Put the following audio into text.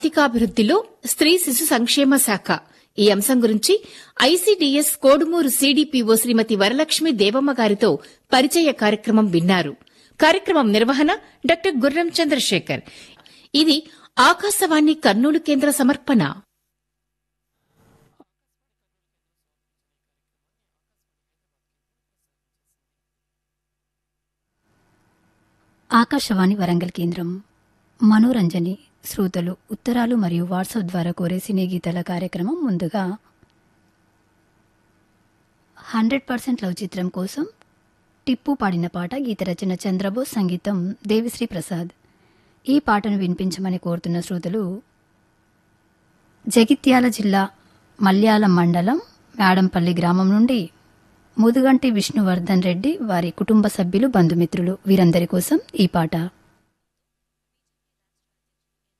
ఆర్థికాభివృద్దిలో స్త్రీ శిశు సంక్షేమ శాఖ ఈ అంశం గురించి ఐసీడీఎస్ కోడుమూరు సీడీపీఓ శ్రీమతి వరలక్ష్మి దేవమ్మ గారితో పరిచయ కార్యక్రమం విన్నారు కార్యక్రమం నిర్వహణ డాక్టర్ గుర్రం చంద్రశేఖర్ ఇది ఆకాశవాణి కర్నూలు కేంద్ర సమర్పణ ఆకాశవాణి వరంగల్ కేంద్రం మనోరంజని శ్రోతలు ఉత్తరాలు మరియు వాట్సాప్ ద్వారా కోరే సినీ గీతాల కార్యక్రమం ముందుగా హండ్రెడ్ పర్సెంట్ లవ్ చిత్రం కోసం టిప్పు పాడిన పాట గీత రచన చంద్రబోస్ సంగీతం దేవిశ్రీ ప్రసాద్ ఈ పాటను వినిపించమని కోరుతున్న శ్రోతలు జగిత్యాల జిల్లా మల్యాలం మండలం మేడంపల్లి గ్రామం నుండి ముదుగంటి విష్ణువర్ధన్ రెడ్డి వారి కుటుంబ సభ్యులు బంధుమిత్రులు వీరందరి కోసం ఈ పాట